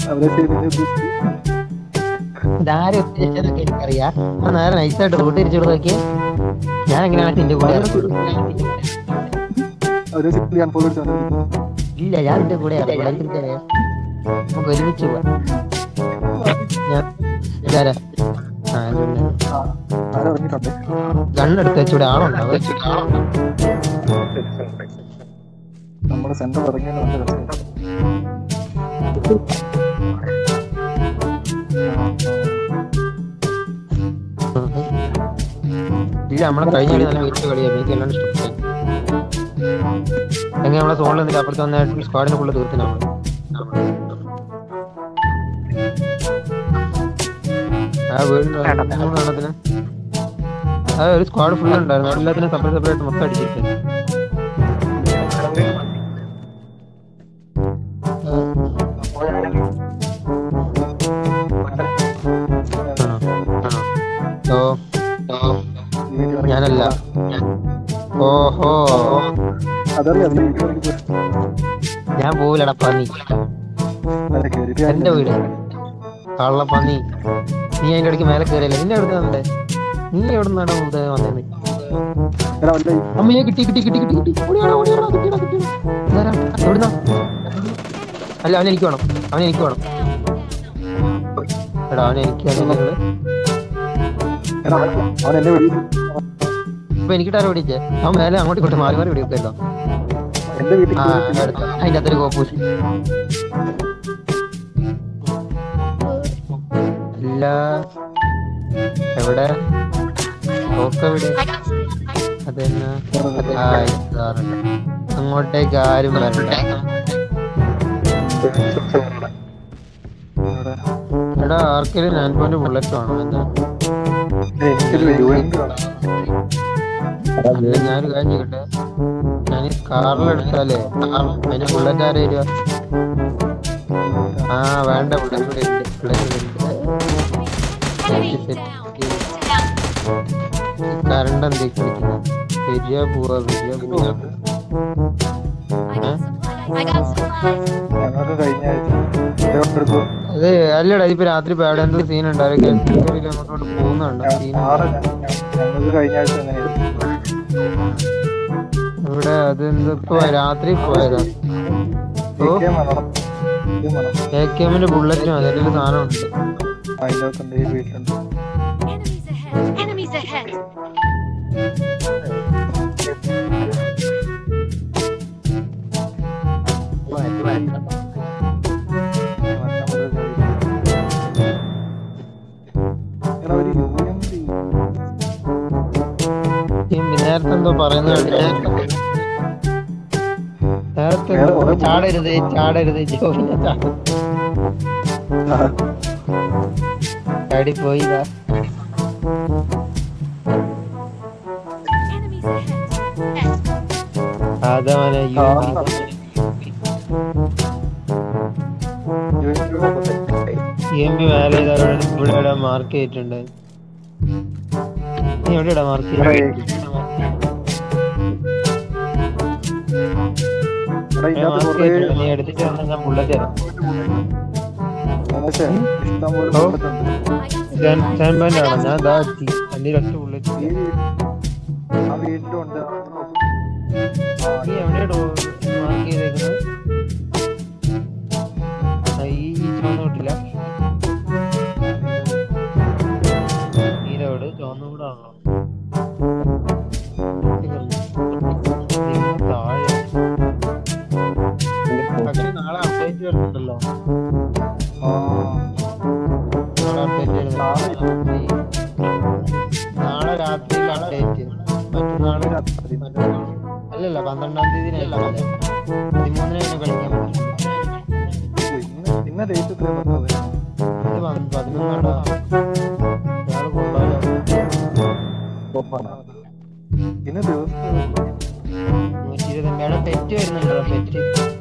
അവരെ ശരി ഇതാരും ഉദ്ദേശിച്ചതൊക്കെ എനിക്കറിയാം ഞാൻ നേരെ നൈസായിട്ട് റൂട്ട് തിരിച്ചു നോക്കിയ ഞാൻ എങ്ങനെയാണ് നിന്റെ കൂടെ അവരെ ശരി അൺഫോളോ അടിച്ചാൽ ഇല്ല ഞാൻ നിന്റെ കൂടെ എനിക്കറിയാം നമുക്ക് ഒരുമിച്ച് പോവാം ഞാൻ ഇതാരാ ആ ആരും ഇറങ്ങിയിട്ടുണ്ടേ ഗണ്ണെടുത്ത് വെച്ചൂടെ ആളുണ്ടോ നമ്മുടെ സെന്റർ ഇറങ്ങിയത് നല്ല രസമായിരുന്നു. ഇല്ല നമ്മളെ കഴിഞ്ഞ കളി നല്ല വീട്ടിൽ കളിയാണ് എനിക്ക് എല്ലാം ഇഷ്ടപ്പെട്ടു എങ്ങനെ നമ്മളെ സോണിൽ നിന്നിട്ട് അപ്പുറത്ത് വന്ന സ്ക്വാഡിനെ ഫുള്ള് തീർത്തിന് നമ്മള് ആ വീടിന്റെ എണ്ണത്തിന് ആ ഒരു സ്ക്വാഡ് ഫുൾ ഉണ്ടായിരുന്നു എല്ലാത്തിനും സെപ്പറേറ്റ് സെപ്പറേറ്റ് മൊത്തം അടിച്ചിട്ട് ഓ ഓ ഞാനല്ല ഓഹോ അതറിയാം അതിൽ വീഡിയോ എനിക്ക് ഞാൻ പോവില്ലടാ പന്നി അല്ല കേറിയിട്ട് എന്റെ വീട് കള്ള പന്നി നീ അതിന്റെ ഇടയ്ക്ക് മേലെ കയറിയല്ലേ നിന്റെ അടുത്ത് വന്നേ നീ എവിടെ നിന്നാണ് മുമ്പേ വന്നത് എടാ വല്ല അമ്മയെ കിട്ടി കിട്ടി കിട്ടി കിട്ടി കിട്ടി ഓടിയാടാ ഓടിയാടാ കിട്ടിയടാ കിട്ടിയടാ ഇതാരാ? എവിടുന്നാ അല്ല അവൻ എനിക്ക് വേണം അവൻ എനിക്ക് വേണം എടാ അവൻ എനിക്ക് വേണം എടാ അവൻ- അവൻ എന്നെ വിളിച്ചു ഇപ്പൊ എനിക്കിട്ടാരോ ഓടിച്ചേ അവൻ മേലെ അങ്ങോട്ട് ഇങ്ങോട്ട് മാറി മാറി വെടിവെക്കല്ലോ എന്റെ വീട്ടിൽ ആ അടുത്ത അതിന്റെ അകത്തൊരു കോപ്പൂസ് ഇല്ല എവിടെ ഓക്കെവിടെ അതെന്നാ ആ, ഇതാറുണ്ട്. അങ്ങോട്ടേക്ക് ആരും വരണ്ട എടാ ആർക്കെങ്കിലും നയൻ പോയിന്റ് ബുള്ളറ്റ് വേണോ എന്താ എനിക്കൊരു യു എൻ കാണാം അല്ല ഞാനൊരു കാര്യം ചെയ്യട്ടെ ഞാൻ ഈ കാറിലെടുത്താലേ അതിന് ബുള്ളറ്റ് ആരെ വരിക ആ വേണ്ട ബുള്ളറ്റ് ഇവിടെ ഉണ്ട് ബുള്ളറ്റ് ഇവിടെ ഉണ്ട് കറണ്ട് എന്തേ കളിക്കുന്നത് വരിക പോവാ വരിക പോവാ I got supplies. ഞങ്ങൾക്ക് കഴിഞ്ഞ ആഴ്ച ഇതോടെടുത്തു അത് അല്ലടാ ഇതിപ്പോ രാത്രി പേട എന്തോ സീൻ ഉണ്ടാവും അങ്ങോട്ടോട്ട് പോകുന്നുണ്ട് സീൻ ആറ് ഞങ്ങൾക്ക് കഴിഞ്ഞ ആഴ്ച എങ്ങനെയായിരുന്നു ഇവിടെ അത് എന്തോ ഇപ്പൊ രാത്രി പോയതാ ഓ ഇരിക്കാൻ വേണം. ഇരിക്കാൻ വേണം. എ കെ എമ്മിന്റെ ബുള്ളറ്റും അതിന്റെ സാധനം ഉണ്ട് അതിന്റെ അകത്തുണ്ട് ഈ വീട്ടിലുണ്ട് Enemies ahead. Enemies ahead. എടാ ഒരു യു എൻ ഡി ഈ നേരത്തെ എന്തോ പറയുന്നത് കേട്ടില്ലേ? നേരത്തെ വേറെ എന്തോ കുറെ ചാടരുത് ചാടരുത് ജോലിനെ ചാട- ചാടി പോയിതാ Enemies ahead. അതവനെ യു ആ. പി യു എൻ ഡി നോക്കട്ടെ. എം പി മേലെ ചെയ്താൽ ഇവിടെ ഇവിടെ മാർക്ക് ചെയ്തിട്ടുണ്ട് നീ എവിടെയാ മാർക്ക് എടാ, ചെയ്തത് ഈ- എടാ ഇതിനകത്ത് മാർക്ക് കുറേ ചെയ്തിട്ടുണ്ട് നീ എടുത്തിട്ട് വന്നാൽ ഞാൻ ബുള്ളറ്റ് തരാം മനസ്സേ ഇഷ്ടം പോലെ ഓ. ബുള്ളറ്റുണ്ട്. ഞാൻ സ്റ്റാൻഡ് ബാൻഡ് ആണോ ഞാൻ ദാ എത്തി എൻ്റെ ഒറ്റ ബുള്ളറ്റ് ഈ വീ- ആ വീട്ടിലുണ്ട് നീ എവിടെയാണോ മാർക്ക് ചെയ്തേക്കുന്നത് ആ, ഈ ഈ ചുവന്ന വീട്ടില്ല നീരോട് ചുവന്ന വീടാണല്ലോ ഇതിന് താഴെ പക്ഷെ നാളെ അപ്ഡേറ്റ് വരുന്നുണ്ടല്ലോ നാളെ അപ്ഡേറ്റ് വരുന്നുണ്ട് നാളെ രാത്രിയിൽ അപ്ഡേറ്റ് മറ്റന്നാള് മറ്റന്നാള് അല്ലല്ല പന്ത്രണ്ടാം തീയതി പതിമൂന്നിനാണ് കളിക്കാൻ പറ്റും ഇന്ന ഡേറ്റ് എത്ര പറഞ്ഞത് ഇത് പതി- പതിനൊന്നാണ്ടാ ഇയാള് കൊണ്ടുപോയാലോ ഇന്ന ദിവസം നൂറ്റി ഇരുപത് പെറ്റ് വരുന്നുണ്ടല്ലോ പെറ്റ്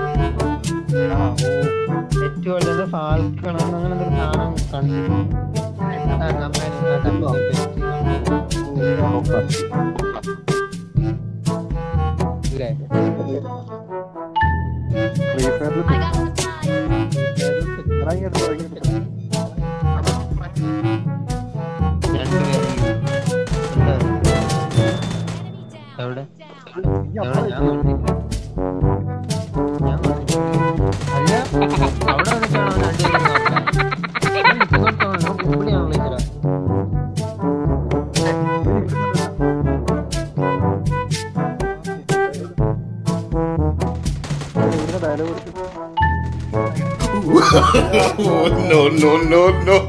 പെറ്റ് വരുന്നത് ഫാൽക്കൺ അങ്ങനെ എന്തൊരു സാധനം കണ്ടു ആ, കമ്പനി, ആ, കമ്പനി പെറ്റ്. ഇല്ലേ? ഫ്രീ ഫയറിൽ I got supplies. ഇറങ്ങി എടുത്ത് ഇറങ്ങി എടുത്ത് രണ്ടുപേരും എവിടെ Enemy down. എവിടെ Down. ഞാൻ കണ്ടില്ല. ഞാൻ കണ്ടില്ല. അല്ല അവിടെ വന്നിട്ടാണോ രണ്ടുപേരും നോക്കണേ ഞാൻ നിൽക്കുന്നിടത്തോളം കുമ്പിളിയാണല്ലോ ഇച്ചിരി ഇവിടുന്ന് ഡയലോഗ് കൊടുത്തു oh, no, no, no, no.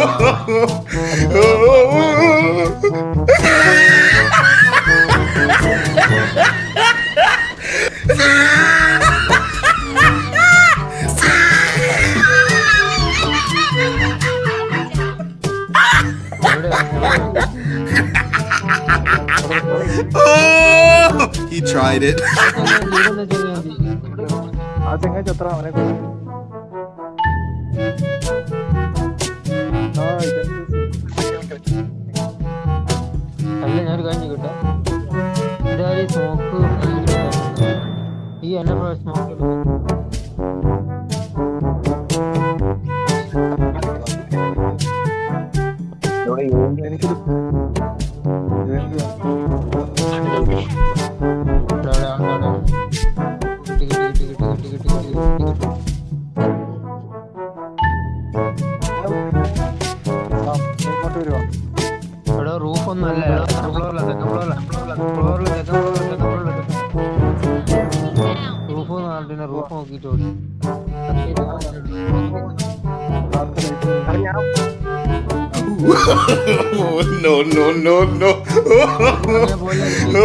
oh, he tried it. ആ ചെങ്ങായി ചത്ര അവനെ കൊടുത്തു ആ ഇതെന്ത് അല്ല ഞാനൊരു കാര്യം ചോദിക്കട്ടെ ഇതാരും സ്മോക്ക് ഈ എന്നെ സ്മോക്ക് ഇവിടെ യൂണിയൻ എനിക്കൊരു യൂണിയൻ കിട്ടി കിട്ടി കിട്ടി കിട്ടി കിട്ടി കിട്ടി കിട്ടി കിട്ടി ആ ഇങ്ങോട്ട് വരുവാ ഇവിടെ റൂഫ് ഒന്നും അല്ല സെക്കൻഡ് ഫ്ലോറിലാണ് സെക്കൻഡ് ഫ്ലോറിലാണ് ഫ്ലോറിൽ സെക്കൻഡ് ഫ്ലോറിൽ സെക്കൻഡ് ഫ്ലോറിൽ Down. റൂഫ് നാട്ടിന്റെ റൂഫ് നോക്കിയിട്ട് ഓടി ആർക്ക് ലൈറ്റ് ഞാൻ oh, no, no, no, no. അങ്ങനെ പോലെ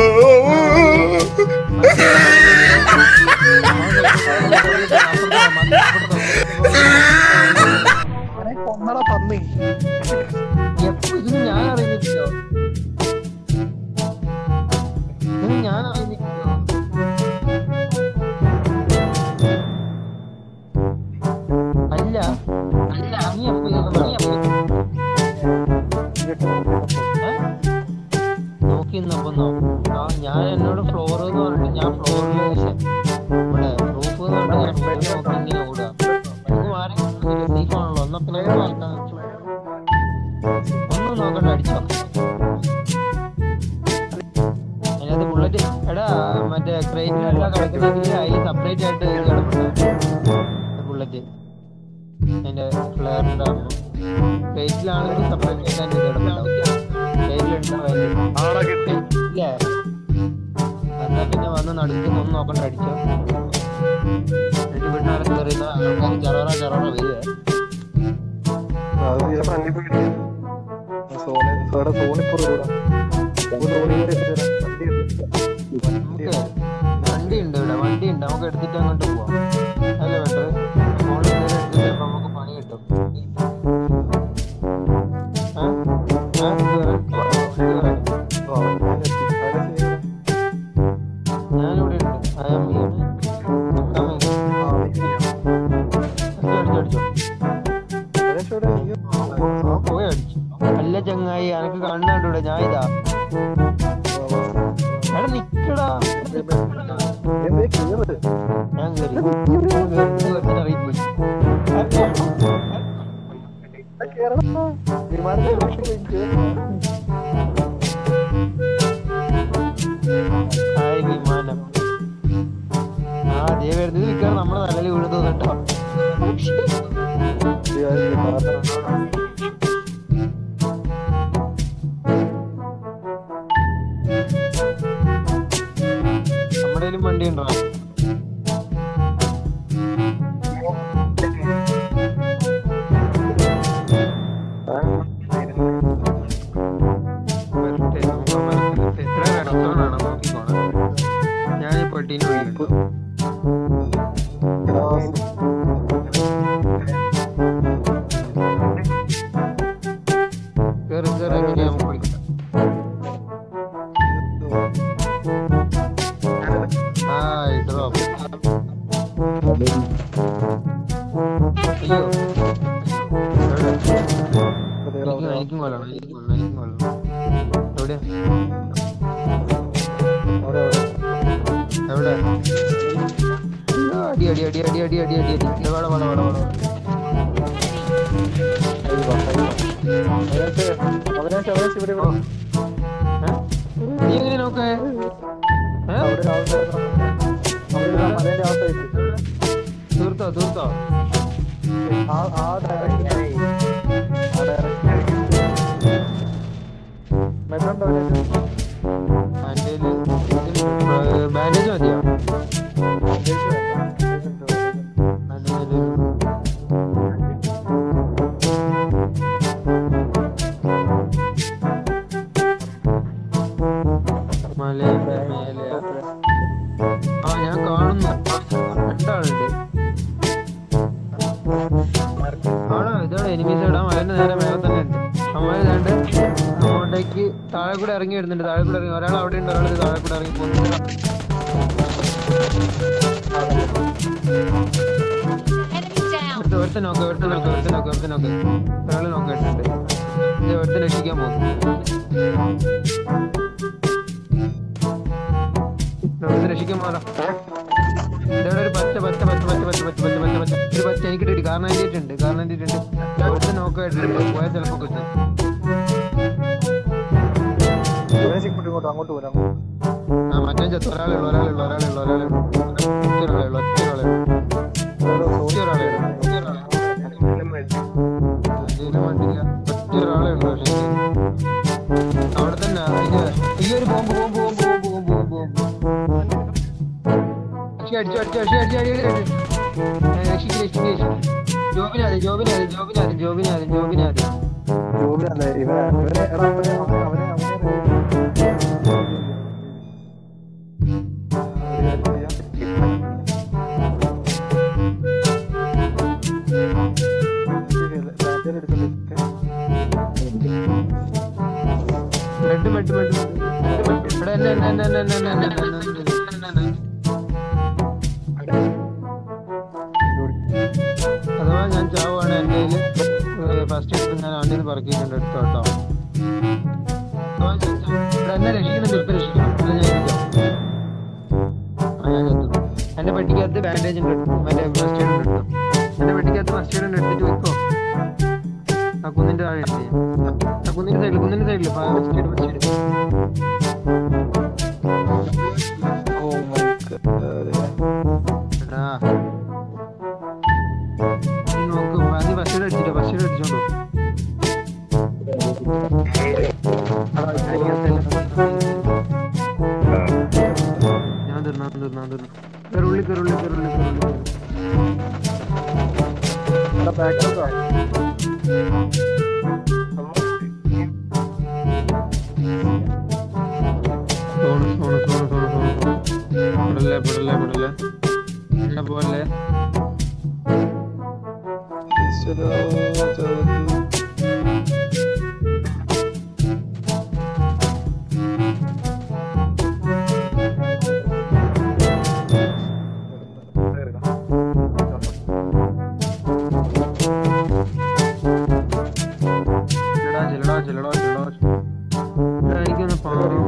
അവനെ കൊന്നട പന്നി എപ്പോ ഇത് ഞാൻ അറിയുന്നില്ലല്ലോ ഇത് ഞാൻ അറിയുന്നില്ലല്ലോ അല്ല അല്ല നീ എപ്പോ ഇതൊക്കെ നീ എപ്പോ ഏ? നോക്കി നിന്നപ്പോ നോ- ആ ഞാൻ എന്നോട് ഫ്ലോർ എന്ന് പറഞ്ഞിട്ട് ഞാൻ ഫ്ലോറിൽ ഇവിടെ റൂഫ് എന്ന് പറഞ്ഞിട്ട് ഞാൻ ഫ്ലോറിൽ നോക്കി ഇങ്ങനെ ഓടുക നമുക്ക് മാറി സേഫ് ആണല്ലോ എന്നാ പിന്നെ ഒന്ന് നോക്കാൻ ഒന്നും നോക്കണ്ട അടിച്ചോ അതിനകത്ത് ബുള്ളറ്റ് എടാ മറ്റേ ക്രേറ്റിലെല്ലാം കിടക്കുന്നെങ്കിൽ അതിൽ സെപ്പറേറ്റ് ആയിട്ട് ഇത് കിടപ്പുണ്ട് ബുള്ളറ്റ് അതിന്റെ ഫ്ലെയറിന്റെ ക്രേറ്റിലാണെങ്കിൽ സെപ്പറേറ്റ് ആയിട്ട് അതിന്റെ ഇത് കിടപ്പുണ്ടാവും ക്രേറ്റിലുണ്ടാവും ഇല്ലേ എന്നാ പിന്നെ വന്ന് നടുക്കുന്ന ഒന്നും നോക്കണ്ട അടിച്ചോ എന്നിട്ട് പിന്നാലെ കയറിയുന്ന ആൾക്കാർ ചെററ ചെററ വരുവേ അത് ഞാൻ ഫ്രണ്ടിൽ പോയിട്ട് സോണി സോടെ സോണിപ്പുറം ഇവിടെ സോണി കയറി വണ്ടി നമുക്ക് വണ്ടി ഉണ്ട് ഇവിടെ വണ്ടി ഉണ്ട് നമുക്ക് എടുത്തിട്ട് അങ്ങോട്ട് പോവാം അല്ലേ ബെറ്റർ ഫോണിൽ കയറി എടുത്തിട്ട് ചിലപ്പോ നമുക്ക് പണി കിട്ടും ആ? ആ, ഇത് വരാം. ഇത് വരാം. ഞാനിവിടെ ഉണ്ട് ഐ ആം ഹിയർ അടിച്ചോ അടിച്ചോ പോയി അടിച്ചു അല്ല ചങ്ങായി എനക്ക് കണ്ണാണ്ടൂടെ ഞാൻ ഇതാ എടാ നിക്കടാ ഞാൻ കേറി ഞാൻ കേറി വെറുതെ ഇറങ്ങിപ്പോയി ഹായ് വിമാനം ആ ദേ വരുന്നത് നിൽക്കാൻ നമ്മുടെ തലയിൽ വീഴുന്നു കേട്ടോ നമ്മുടെ കയ്യിലും വണ്ടി ഉണ്ടോ വരട്ടെ നമുക്ക് വരട്ടെ എത്ര റെസ്റ്റോറൻ്റ് നോക്കിക്കോണം ഞാൻ പെട്ടീന് വഴിയുണ്ടോ കേറി കേറി ഇനി നമുക്ക് വിളിക്കാം ഹായ് ഡ്രോപ്പ് അയ്യോ എവിടെ എനിക്കും എനിക്കും കൊല്ലണം എനിക്കും കൊല്ലണം എനിക്കും കൊല്ലണം എവിടെ എവിടെ ആ, അടി അടി അടി അടി അടി അടി അടി അടി ഇല്ല, വേണം വേണം വേണം വേണം അവിനാശ് അവിനാശ് ഇവിടെ ഇവിടെ ഏ? നീ എങ്ങനെ നോക്കേ ഏ? അവിടെ രാവിലെ അവിടെ ആ മലേന്റെ ആ സൈഡിൽ തീർത്തോ തീർത്തോ ആ ആ ഡയറക്ഷൻ ആ ഡയറക്ഷൻ മെല്ലുണ്ടോ ബാൻഡേജ് മതിയോ മലയുടെ മേലെ ആ ഞാൻ കാണുന്നു രണ്ടാളുണ്ട് ആണോ ഇതാണ് എനിമീസ് ഇടാൻ മലന്റെ നേരെ മേലെ തന്നെ ഉണ്ട് അമ്മ ഇതാണ്ട് അങ്ങോട്ടേക്ക് താഴെ കൂടെ ഇറങ്ങി വരുന്നുണ്ട് താഴെ കൂടെ ഇറങ്ങി ഒരാൾ അവിടെ ഉണ്ട് ഒരാൾ താഴെ കൂടെ ഇറങ്ങി പോകുന്നുണ്ട് Enemy down. ഒരുത്ത ഒരുത്ത നോക്ക് ഒരുത്ത നോക്ക് ഒരുത്ത നോക്ക് ഒരുത്ത നോക്ക് ഒരാള് നോക്ക് ഇട്ടുണ്ട് ഇത് ഒരുത്ത രക്ഷിക്കാൻ പോകുന്നു ഒരുത്ത രക്ഷിക്കാൻ പോകാം ഇവിടെ ഒരു പച്ച പച്ച പച്ച പച്ച പച്ച പച്ച പച്ച പച്ച പച്ച ഒരു പച്ച എനിക്ക് കിട്ടി കാരണം എഴുതിയിട്ടുണ്ട് കാരണം എഴുതിയിട്ടുണ്ട് ഒരുത്ത നോക്കായിട്ടുണ്ട് പോയാൽ ചിലപ്പോ കിട്ടും അവിനാശ് ഇങ്ങോട്ട് ഇങ്ങോട്ട് അങ്ങോട്ട് പോരാ ആ മറ്റേ ചത്ത് ഒരാളേ ഉള്ളൂ ഒരാളേ ഉള്ളൂ ഒരാളേ ഉള്ളൂ ഒരാളേ ഉള്ളൂ ഒറ്റ ഒരാളേ ഉള്ളൂ ഒറ്റ ഒരാളേ ഉള്ളൂ ഒറ്റ ഒരാളേ ഉള്ളൂ ഒറ്റ ഒരാളേ ഇതിലും വേണ്ടില്ല ഒറ്റ ഒരാളേ ഉള്ളൂ പക്ഷേ അവിടെ തന്നെ അതിന്റെ ഈ ഒരു bomb bomb bomb bomb bomb bomb bomb അടിച്ചു അടിച്ചു അടിച്ചു അടിച്ചു അടിച്ചു അടിച്ചു അടിച്ചു രക്ഷിക്ക് രക്ഷിക്ക് രക്ഷിക്ക് ജോബിനാദി ജോബിനാദി ജോബിനാദി ജോബിനാദി ജോബിനാദി ജോബിനല്ലേ ഇവനെ ഇവനെ എടാ അവനെ അവനെ അവനെ ബെഡ് ബെഡ് ബെഡ് ബെഡ് ഇവിടെ എന്നെ എന്നെ എന്നെ എന്നെ എന്നെ എന്നെ എന്നെ എന്നെ എന്നെ അഥവാ ഞാൻ ചാവുകയാണ് എൻ്റെ കയ്യിൽ ഫസ്റ്റ് എടുത്ത് ഞാൻ ആണ്ടിൽ നിന്ന് പറക്കിയിട്ടുണ്ട് എടുത്തോ കേട്ടോ അഥവാ ഞാൻ ചാവും. ഇവിടെ എന്നെ രക്ഷിക്കുന്നുണ്ട് ഇപ്പൊ രക്ഷിക്കണം അല്ല ഞാൻ ഇരിക്കാം ആ ഞാൻ ചത്തു എൻ്റെ പെട്ടിക്കകത്ത് ബാൻഡേജ് ഉണ്ട് മറ്റേ ഫസ്റ്റ് എയ്ഡ് ഉണ്ട് എടുത്തോ എൻ്റെ പെട്ടിക്കകത്ത് ഫസ്റ്റ് എയ്ഡ് ഉണ്ട് എടുത്തിട്ട് വെക്കോ ആ കുന്നിന്റെ താഴെ ഇട്ടേ ആ കുന്നിന്റെ സൈഡിൽ കുന്നിന്റെ സൈഡിൽ ഫസ്റ്റ് എയ്ഡ് ഫസ്റ്റ് എയ്ഡ് എടാ നീ നോക്ക് നീ ഫസ്റ്റ് എയ്ഡ് അടിച്ചിട്ടോ ഫസ്റ്റ് എയ്ഡ് അടിച്ചോണ്ടോ ഞാൻ തീർന്നു ഞാൻ തീർന്നു ഞാൻ തീർന്നു കരുള്ളി കരുള്ളി കരുള്ളി കരുള്ളി zone zone zone zone zone zone പെടല്ലേ പെടല്ലേ പെടല്ലേ എന്നെ പോലെ ചെല്ലടാ ചെല്ലടാ ചെല്ലടാ ചെല്ലടാ എടാ, എനിക്കൊന്ന് പാമ്പ്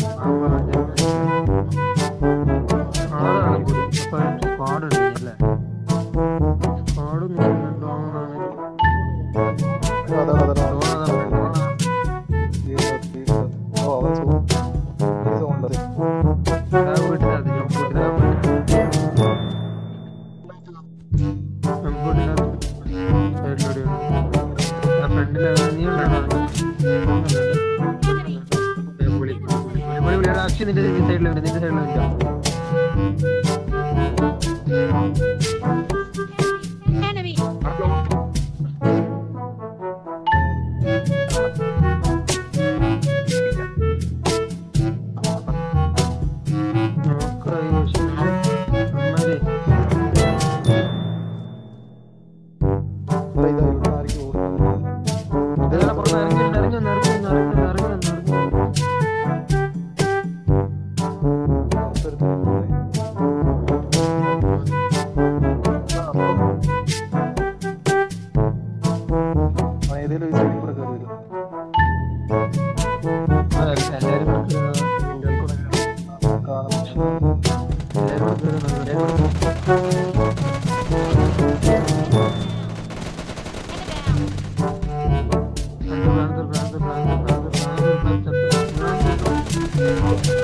ആടാണ് കൂടി അപ്പൊ സ്ക്വാഡ് ഉണ്ട് അല്ലേ സ്ക്വാഡ് നീണ്ടോ വീട്ടിനകത്ത് ജമ്പ് വീട്ടിനകത്ത് സൈഡിലൂടെയാണ് ആ ഫ്രണ്ടില് നീ ഉണ്ടാണോ അക്ഷി നിന്റെ സൈഡിൽ നിന്റെ സൈഡിൽ നിൽക്കാം Enemy. ഏതെങ്കിലും ഒരു സൈഡിൽ കൂടെ കയറി വരും കാണും Enemy down. ഓക്കെ